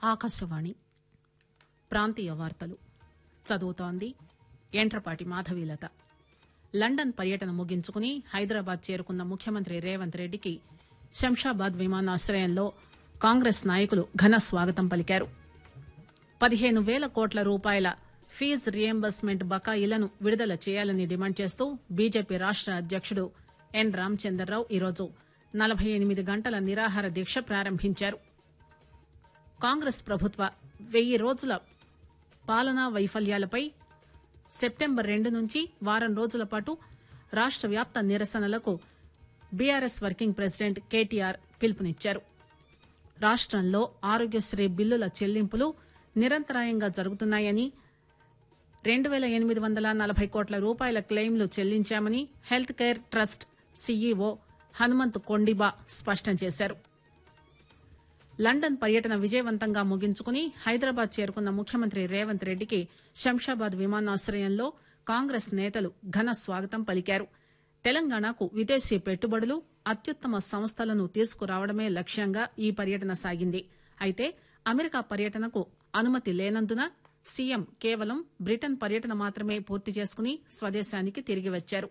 ఆకాశవాణి ప్రాంతీయ వార్తలు చదువుతోంది ఎంట్రపాటి మాధవీలత లండన్ పర్యటన ముగించుకుని హైదరాబాద్ చేరుకున్న ముఖ్యమంత్రి రేవంత్ రెడ్డికి శంషాబాద్ విమానాశ్రయంలో కాంగ్రెస్ నాయకులు ఘన స్వాగతం పలికారు పదిహేను పేల కోట్ల రూపాయల ఫీజు రియంబర్స్మెంట్ బకాయిలను విడుదల చేయాలని డిమాండ్ చేస్తూ బీజేపీ రాష్ట అధ్యకుడు ఎన్ రామచందర్రావు ఈరోజు నలబై ఎనిమిది గంటల నిరాహార దీక్ష ప్రారంభించారు కాంగ్రెస్ ప్రభుత్వ వెయ్యి రోజుల పాలనా వైఫల్యాలపై సెప్టెంబర్ రెండు నుంచి వారం రోజుల పాటు రాష్ట వ్యాప్త నిరసనలకు బీఆర్ఎస్ వర్కింగ్ ప్రెసిడెంట్ కేటీఆర్ పిలుపునిచ్చారు రాష్టంలో ఆరోగ్యశ్రీ బిల్లుల చెల్లింపులు నిరంతరాయంగా జరుగుతున్నాయని రెండు పేల ఎనిమిది వందల నలభై కోట్ల రూపాయల క్లెయిమ్లు చెల్లించామని health care trust CEO Hanumanth Kondiba స్పష్టం చేశారు లండన్ పర్యటన విజయవంతంగా ముగించుకుని హైదరాబాద్ చేరుకున్న ముఖ్యమంత్రి రేవంత్ రెడ్డికి శంషాబాద్ విమానాశ్రయంలో కాంగ్రెస్ నేతలు ఘన స్వాగతం పలికారు తెలంగాణకు విదేశీ పెట్టుబడులు అత్యుత్తమ సంస్థలను తీసుకురావడమే లక్ష్యంగా ఈ పర్యటన సాగింది అయితే అమెరికా పర్యటనకు అనుమతి లేనందున సీఎం కేవలం బ్రిటన్ పర్యటన మాత్రమే పూర్తి చేసుకుని స్వదేశానికి తిరిగి వచ్చారు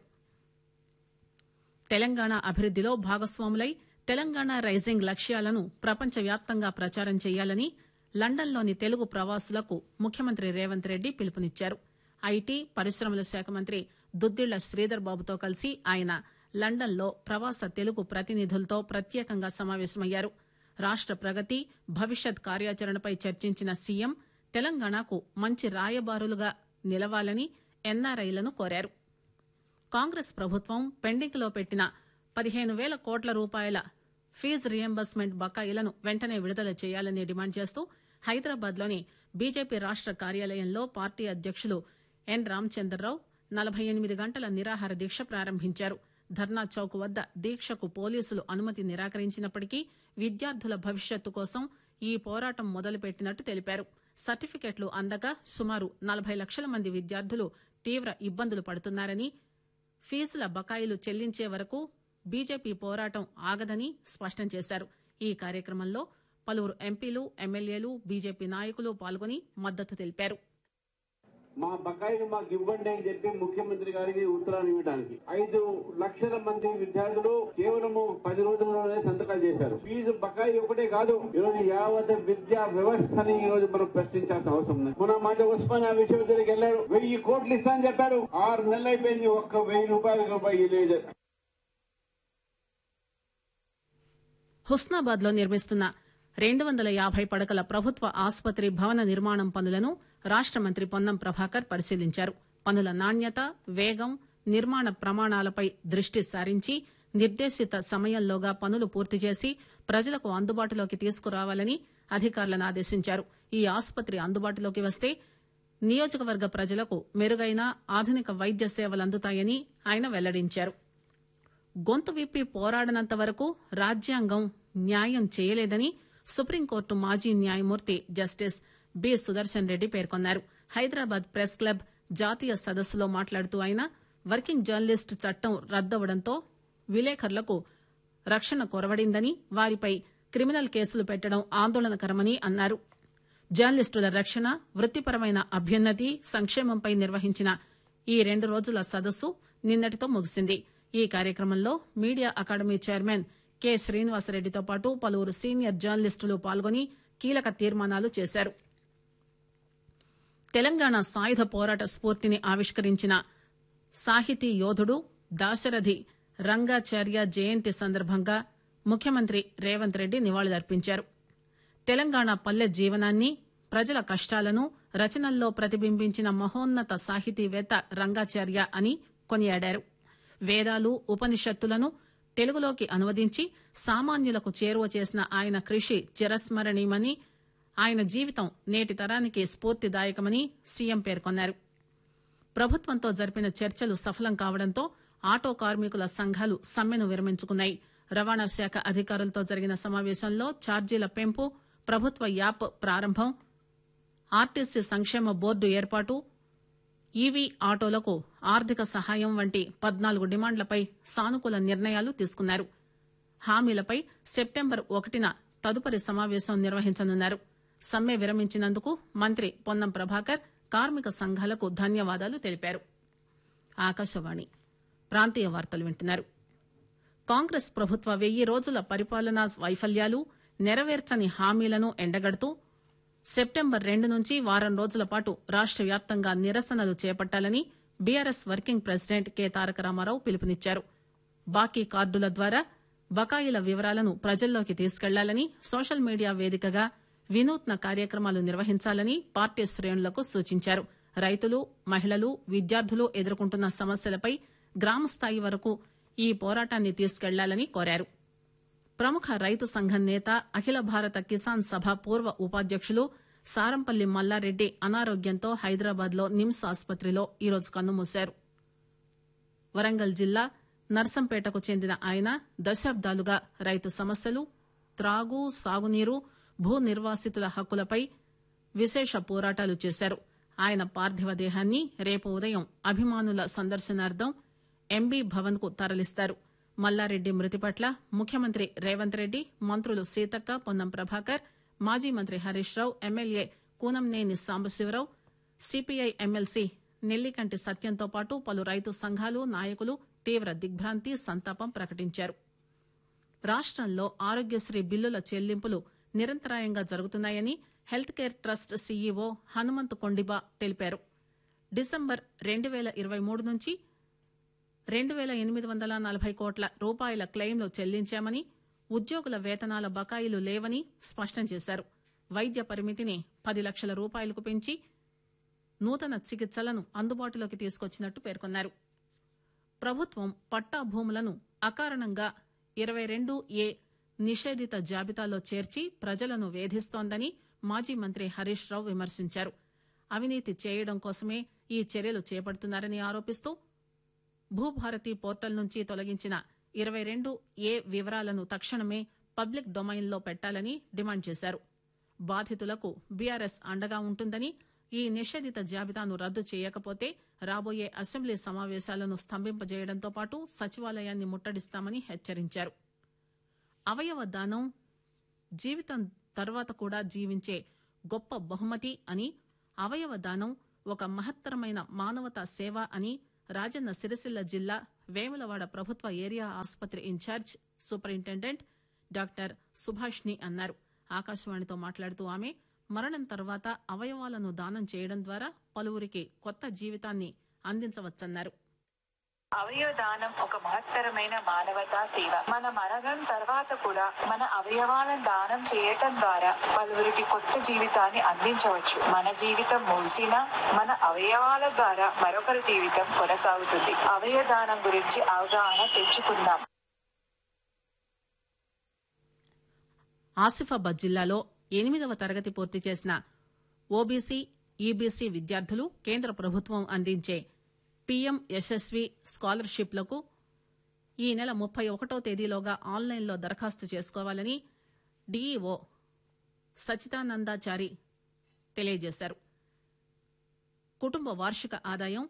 తెలంగాణ అభివృద్దిలో భాగస్వాములై తెలంగాణ రైజింగ్ లక్ష్యాలను ప్రపంచవ్యాప్తంగా ప్రచారం చేయాలని లండన్లోని తెలుగు ప్రవాసులకు ముఖ్యమంత్రి రేవంత్ రెడ్డి పిలుపునిచ్చారు ఐటీ పరిశ్రమల శాఖ మంత్రి దుద్దిళ్ల శ్రీధర్ బాబుతో కలిసి ఆయన లండన్లో ప్రవాస తెలుగు ప్రతినిధులతో ప్రత్యేకంగా సమావేశమయ్యారు రాష్ట ప్రగతి భవిష్యత్ కార్యాచరణపై చర్చించిన సీఎం తెలంగాణకు మంచి రాయబారులుగా నిలవాలని ఎన్ఆర్ఐలను కోరారు కాంగ్రెస్ ప్రభుత్వం పెండింగ్ లో పెట్టిన పదిహేను పేల కోట్ల రూపాయల ఫీజు రియంబర్స్మెంట్ బకాయిలను వెంటనే విడుదల చేయాలని డిమాండ్ చేస్తూ హైదరాబాద్ లోని బీజేపీ రాష్ట కార్యాలయంలో పార్టీ అధ్యకులు ఎన్ రామచంద్రరావు నలబై ఎనిమిది గంటల నిరాహార దీక్ష ప్రారంభించారు ధర్నా చౌక్ వద్ద దీక్షకు పోలీసులు అనుమతి నిరాకరించినప్పటికీ విద్యార్థుల భవిష్యత్తు కోసం ఈ పోరాటం మొదలుపెట్టినట్టు తెలిపారు సర్టిఫికెట్లు అందక సుమారు నలబై లక్షల మంది విద్యార్థులు తీవ్ర ఇబ్బందులు పడుతున్నారని ఫీజుల బకాయిలు చెల్లించే వరకు బీజేపీ పోరాటం ఆగదని స్పష్టం చేశారు ఈ కార్యక్రమంలో పలువురు ఎంపీలు ఎమ్మెల్యేలు బీజేపీ నాయకులు పాల్గొని మద్దతు తెలిపారు మా బకాయిలు మాకు ఇవ్వండి అని చెప్పి ముఖ్యమంత్రి గారికి ఉత్తరాలు ఇవ్వడానికి ఐదు లక్షల మంది విద్యార్థులు కేవలము పది రోజుల్లోనే సంతకాలు చేశారు ఫీజు బకాయి ఒకటే కాదు ఈ రోజు యావత్ విద్యా వ్యవస్థని ఈ రోజు మనం ప్రశ్నించాల్సిన అవసరం ఉంది మన మాట ఉస్మానియా విశ్వవిద్యాలయకి వెళ్ళారు వెయ్యి కోట్లు ఇస్తా అని చెప్పారు ఆరు నెలలు అయిపోయింది ఒక్క వెయ్యి రూపాయల రూపాయి లేదు హుస్నాబాద్ లో నిర్మిస్తున్న రెండు వందల యాభై పడకల ప్రభుత్వ ఆసుపత్రి భవన నిర్మాణం పనులను రాష్ట మంత్రి పొన్నం ప్రభాకర్ పరిశీలించారు పనుల నాణ్యత వేగం నిర్మాణ ప్రమాణాలపై దృష్టి సారించి నిర్దేశిత సమయంలోగా పనులు పూర్తి చేసి ప్రజలకు అందుబాటులోకి తీసుకురావాలని అధికారులను ఆదేశించారు ఈ ఆసుపత్రి అందుబాటులోకి వస్తే నియోజకవర్గ ప్రజలకు మెరుగైన ఆధునిక వైద్య సేవలు అందుతాయని ఆయన వెల్లడించారు గొంతు విప్పి పోరాడనంత వరకు రాజ్యాంగం న్యాయం చేయలేదని సుప్రీంకోర్టు మాజీ న్యాయమూర్తి జస్టిస్ బి సుదర్శన్ రెడ్డి పేర్కొన్నారు హైదరాబాద్ ప్రెస్ క్లబ్ జాతీయ సదస్సులో మాట్లాడుతూ ఆయన వర్కింగ్ జర్నలిస్ట్ చట్టం రద్దవడంతో విలేకరులకు రక్షణ కొరవడిందని వారిపై క్రిమినల్ కేసులు పెట్టడం ఆందోళనకరమని అన్నారు జర్నలిస్టుల రక్షణ వృత్తిపరమైన అభ్యున్నతి సంక్షేమంపై నిర్వహించిన ఈ రెండు రోజుల సదస్సు నిన్నటితో ముగిసింది ఈ కార్యక్రమంలో మీడియా అకాడమీ చైర్మన్ కె శ్రీనివాసరెడ్డితో పాటు పలువురు సీనియర్ జర్నలిస్టులు పాల్గొని కీలక తీర్మానాలు చేశారు తెలంగాణ సాయుధ పోరాట స్ఫూర్తిని ఆవిష్కరించిన సాహితీ యోధుడు దాశరథి రంగాచార్య జయంతి సందర్భంగా ముఖ్యమంత్రి రేవంత్ రెడ్డి నివాళులర్పించారు తెలంగాణ పల్లె జీవనాన్ని ప్రజల కష్టాలను రచనల్లో ప్రతిబింబించిన మహోన్నత సాహితీవేత్త రంగాచార్య అని కొనియాడారు వేదాలు ఉపనిషత్తులను తెలుగులోకి అనువదించి సామాన్యులకు చేరువ చేసిన ఆయన కృషి చిరస్మరణీయమని ఆయన జీవితం నేటి తరానికి స్ఫూర్తిదాయకమని సీఎం పేర్కొన్నారు ప్రభుత్వంతో జరిపిన చర్చలు సఫలం కావడంతో ఆటో కార్మికుల సంఘాలు సమ్మెను విరమించుకున్నాయి రవాణా శాఖ అధికారులతో జరిగిన సమావేశంలో ఛార్జీల పెంపు ప్రభుత్వ యాప్ ప్రారంభం ఆర్టీసీ సంక్షేమ బోర్డు ఏర్పాటు ఈవీ ఆటోలకు ఆర్థిక సహాయం వంటి పద్నాలుగు డిమాండ్లపై సానుకూల నిర్ణయాలు తీసుకున్నారు హామీలపై సెప్టెంబర్ ఒకటిన తదుపరి సమావేశం నిర్వహించనున్నారు సమ్మె విరమించినందుకు మంత్రి పొన్నం ప్రభాకర్ కార్మిక సంఘాలకు ధన్యవాదాలు తెలిపారు ఆకాశవాణి ప్రాంతీయ వార్తలు వింటున్నారు కాంగ్రెస్ ప్రభుత్వ వెయ్యి రోజుల పరిపాలనా వైఫల్యాలు నెరవేర్చని హామీలను ఎండగడుతూ సెప్టెంబర్ రెండు నుంచి వారం రోజుల పాటు రాష్ట వ్యాప్తంగా నిరసనలు చేపట్టాలని BRS working president K Taraka Rama Rao పిలుపునిచ్చారు బాకీ కార్డుల ద్వారా బకాయిల వివరాలను ప్రజల్లోకి తీసుకెళ్లాలని సోషల్ మీడియా వేదికగా వినూత్న కార్యక్రమాలు నిర్వహించాలని పార్టీ శ్రేణులకు సూచించారు రైతులు మహిళలు విద్యార్థులు ఎదుర్కొంటున్న సమస్యలపై గ్రామస్థాయి వరకు ఈ పోరాటాన్ని తీసుకెళ్లాలని కోరారు ప్రముఖ రైతు సంఘం నేత అఖిల భారత కిసాన్ సభ పూర్వ ఉపాధ్యకులు సారంపల్లి మల్లారెడ్డి అనారోగ్యంతో హైదరాబాద్ లో నిమ్స్ ఆసుపత్రిలో ఈరోజు కన్నుమూశారు వరంగల్ జిల్లా నర్సంపేటకు చెందిన ఆయన దశాబ్దాలుగా రైతు సమస్యలు త్రాగు సాగునీరు భూ నిర్వాసితుల హక్కులపై విశేష పోరాటాలు చేశారు ఆయన పార్థివ దేహాన్ని రేపు ఉదయం అభిమానుల సందర్శనార్థం ఎంబీ భవన్ కు తరలిస్తారు మల్లారెడ్డి మృతి పట్ల ముఖ్యమంత్రి రేవంత్ రెడ్డి మంత్రులు సీతక్క పొన్నం ప్రభాకర్ మాజీ మంత్రి Harish Rao MLA Kunamneni Sambasiva Rao CPI MLC Nellikanti సత్యంతో పాటు పలు రైతు సంఘాలు నాయకులు తీవ్ర దిగ్భ్రాంతి సంతాపం ప్రకటించారు రాష్టంలో ఆరోగ్యశ్రీ బిల్లుల చెల్లింపులు నిరంతరాయంగా జరుగుతున్నాయని health care trust CEO Hanumanth Kondiba తెలిపారు డిసెంబర్ రెండు పేల ఇరవై మూడు నుంచి రెండు పేల ఎనిమిది వందల నలభై కోట్ల రూపాయల క్లెయిమ్లు చెల్లించామని ఉద్యోగుల వేతనాల బకాయిలు లేవని స్పష్టం చేశారు వైద్య పరిమితిని పది లక్షల రూపాయలకు పెంచి నూతన చికిత్సలను అందుబాటులోకి తీసుకొచ్చినట్టు పేర్కొన్నారు ప్రభుత్వం పట్టా భూములను అకారణంగా ఇరవై రెండు ఏ నిషేధిత జాబితాలో చేర్చి ప్రజలను వేధిస్తోందని మాజీ మంత్రి హరీష్ రావు విమర్శించారు అవినీతి చేయడం కోసమే ఈ చర్యలు చేపడుతున్నారని ఆరోపిస్తూ భూభారతి పోర్టల్ నుంచి తొలగించిన ఇరవై రెండు ఏ వివరాలను తక్షణమే పబ్లిక్ డొమైన్లో పెట్టాలని డిమాండ్ చేశారు బాధితులకు బీఆర్ఎస్ అండగా ఉంటుందని ఈ నిషేధిత జాబితాను రద్దు చేయకపోతే రాబోయే అసెంబ్లీ సమావేశాలను స్తంభింపజేయడంతో పాటు సచివాలయాన్ని ముట్టడిస్తామని హెచ్చరించారు అవయవ దానం జీవితం తర్వాత కూడా జీవించే గొప్ప బహుమతి అని అవయవ దానం ఒక మహత్తరమైన మానవతా సేవ అని రాజన్న సిరిసిల్ల జిల్లా వేములవాడ ప్రభుత్వ ఏరియా ఆసుపత్రి ఇన్ఛార్జ్ సూపరింటెండెంట్ డాక్టర్ సుభాష్ని అన్నారు ఆకాశవాణితో మాట్లాడుతూ ఆమె మరణం తర్వాత అవయవాలను దానం చేయడం ద్వారా పలువురికి కొత్త జీవితాన్ని అందించవచ్చన్నారు అవయవ దానం ఒక మహత్తరమైన మానవతా సేవ మన మరణం తర్వాత కూడా మన అవయవాలను దానం చేయటం ద్వారా పలువురికి కొత్త జీవితాన్ని అందించవచ్చు మన జీవితం ముగిసినా మన అవయవాల ద్వారా మరొకరి జీవితం కొనసాగుతుంది అవయవ దానం గురించి అవగాహన తెచ్చుకుందాం ఆసిఫాబాద్ జిల్లాలో ఎనిమిదవ తరగతి పూర్తి చేసిన ఓబీసీ ఈబీసీ విద్యార్థులు కేంద్ర ప్రభుత్వం అందించే పీఎం యశస్వి స్కాలర్షిప్లకు ఈ నెల ముప్పై ఒకటో తేదీలోగా ఆన్లైన్లో దరఖాస్తు చేసుకోవాలని డీఈఓ సచితానందాచారి తెలియజేశారు కుటుంబ వార్షిక ఆదాయం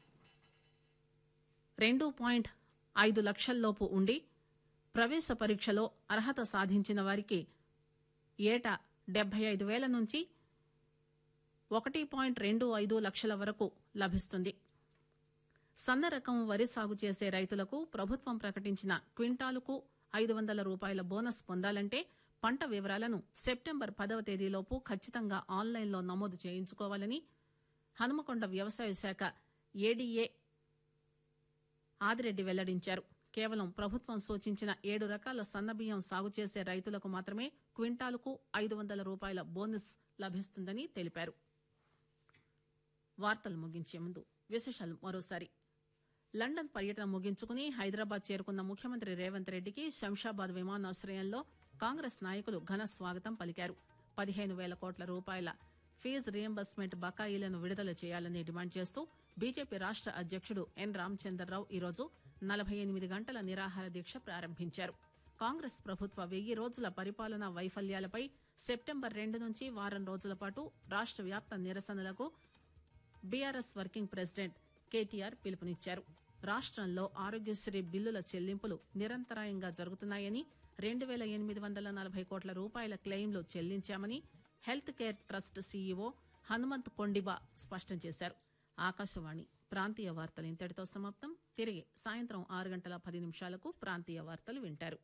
రెండు పాయింట్ ఐదు లక్షల్లోపు ఉండి ప్రవేశ పరీక్షలో అర్హత సాధించిన వారికి ఏటా డెబ్బై ఐదు వేల నుంచి ఒకటి పాయింట్ రెండు ఐదు లక్షల వరకు లభిస్తుంది సన్న రకం వరి సాగు చేసే రైతులకు ప్రభుత్వం ప్రకటించిన క్వింటాలుకు ఐదు వందల రూపాయల బోనస్ పొందాలంటే పంట వివరాలను సెప్టెంబర్ పదవ తేదీలోపు ఖచ్చితంగా ఆన్లైన్లో నమోదు చేయించుకోవాలని హనుమకొండ వ్యవసాయ శాఖ ఏడీఏ ఆదిరెడ్డి వెల్లడించారు కేవలం ప్రభుత్వం సూచించిన ఏడు రకాల సన్నబియ్యం సాగు చేసే రైతులకు మాత్రమే క్వింటాలుకు ఐదు వందల రూపాయల బోనస్ లభిస్తుందని తెలిపారు వార్తలు ముగించే ముందు విశేషాలు మరోసారి లండన్ పర్యటన ముగించుకుని హైదరాబాద్ చేరుకున్న ముఖ్యమంత్రి రేవంత్ రెడ్డికి శంషాబాద్ విమానాశ్రయంలో కాంగ్రెస్ నాయకులు ఘన స్వాగతం పలికారు పదిహేను వేల కోట్ల రూపాయల ఫీజు రియంబర్స్మెంట్ బకాయిలను విడుదల చేయాలని డిమాండ్ చేస్తూ బీజేపీ రాష్ట అధ్యక్షుడు ఎన్ రామచంద్రరావు ఈరోజు నలభై ఎనిమిది గంటల నిరాహార దీక్ష ప్రారంభించారు కాంగ్రెస్ ప్రభుత్వ వెయ్యి రోజుల పరిపాలనా వైఫల్యాలపై సెప్టెంబర్ రెండు నుంచి వారం రోజుల పాటు రాష్ట వ్యాప్త నిరసనలకు బీఆర్ఎస్ వర్కింగ్ ప్రెసిడెంట్ కేటీఆర్ పిలుపునిచ్చారు రాష్టంలో ఆరోగ్యశ్రీ బిల్లుల చెల్లింపులు నిరంతరాయంగా జరుగుతున్నాయని రెండు వేల ఎనిమిది వందల నలభై కోట్ల రూపాయల క్లెయిమ్లు చెల్లించామని health care trust CEO Hanumanth Kondiba స్పష్టం చేశారు ఆకాశవాణి ప్రాంతీయ వార్తలు ఇంతటితో సమాప్తం తిరిగి సాయంత్రం ఆరు గంటల పది నిమిషాలకు ప్రాంతీయ వార్తలు వింటారు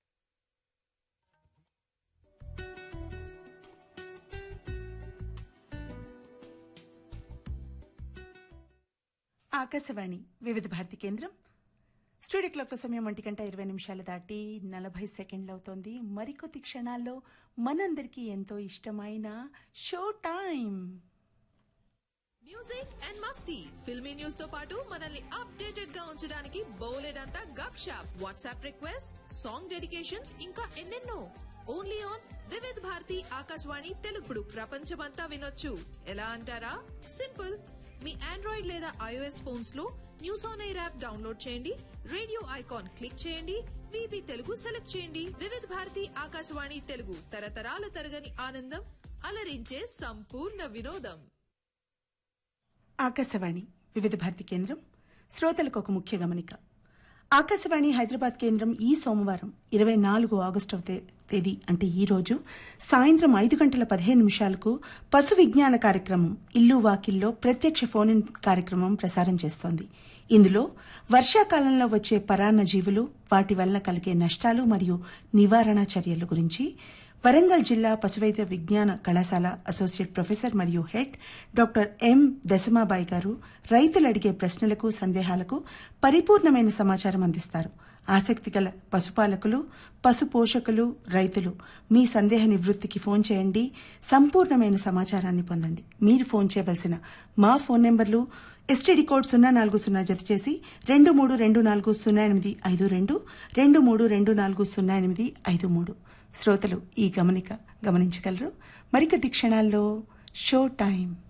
ఆకాశవాణి వివిధ భారతి కేంద్రం స్టూడియో క్లాక్ సమయం ఒంటి గంట ఇరవై నిమిషాలు దాటి నలభై సెకండ్లు అవుతోంది మరికొద్ది క్షణాల్లో మనందరికీ ఎంతో ఇష్టమైన షో టైం మ్యూజిక్ అండ్ మస్తీ ఫిల్మీ న్యూస్ తో పాటు మనల్ని అప్డేటెడ్ గా ఉంచడానికి బోలెడంతా Gupshup WhatsApp request song dedications ఇంకా ఎన్నెన్నో ఓన్లీ ఆన్ వివిధ్ భారతి ఆకాశవాణి తెలుగుడు ప్రపంచమంతా వినొచ్చు ఎలా అంటారా సింపుల్ మీ ఆండ్రాయిడ్ లేదా ఐఓఎస్ ఫోన్స్ లో news on air app download చేయండి రేడియో ఐకాన్ క్లిక్ చేయండి విబి తెలుగు సెలెక్ట్ చేయండి వివిధ భారతి ఆకాశవాణి తెలుగు తరతరాల తరగని ఆనందం అలరించే సంపూర్ణ వినోదం ఆకాశవాణి వివిధ భారతి కేంద్రం శ్రోతలకు ఒక ముఖ్య గమనిక ఆకాశవాణి హైదరాబాద్ కేంద్రం ఈ సోమవారం ఇరవై నాలుగు ఆగస్టు తేదీ అంటే ఈ రోజు సాయంత్రం ఐదు గంటల పదిహేను నిమిషాలకు పశు విజ్ఞాన కార్యక్రమం ఇల్లు వాకిల్లో ప్రత్యక్ష ఫోన్ ఇన్ కార్యక్రమం ప్రసారం చేస్తోంది ఇందులో వర్షాకాలంలో వచ్చే పరాన్న జీవులు వాటి వల్ల కలిగే నష్టాలు మరియు నివారణ చర్యల గురించి వరంగల్ జిల్లా పశువైద్య విజ్ఞాన కళాశాల అసోసియేట్ ప్రొఫెసర్ మరియు హెడ్ డాక్టర్ ఎం దశమాబాయి గారు రైతులు అడిగే ప్రశ్నలకు సందేహాలకు పరిపూర్ణమైన సమాచారం అందిస్తారు ఆసక్తి గల పశుపాలకులు పశు పోషకులు రైతులు మీ సందేహ నివృత్తికి ఫోన్ చేయండి సంపూర్ణమైన సమాచారాన్ని పొందండి మీరు ఫోన్ చేయవలసిన మా ఫోన్ నెంబర్లు ఎస్టీడీ కోడ్ సున్నా నాలుగు సున్నా జత చేసి రెండు మూడు రెండు నాలుగు సున్నా ఎనిమిది ఐదు రెండు రెండు మూడు రెండు నాలుగు సున్నా ఎనిమిది ఐదు మూడు శ్రోతలు ఈ గమనిక గమనించగలరు మరికొద్ది క్షణాల్లో షో టైం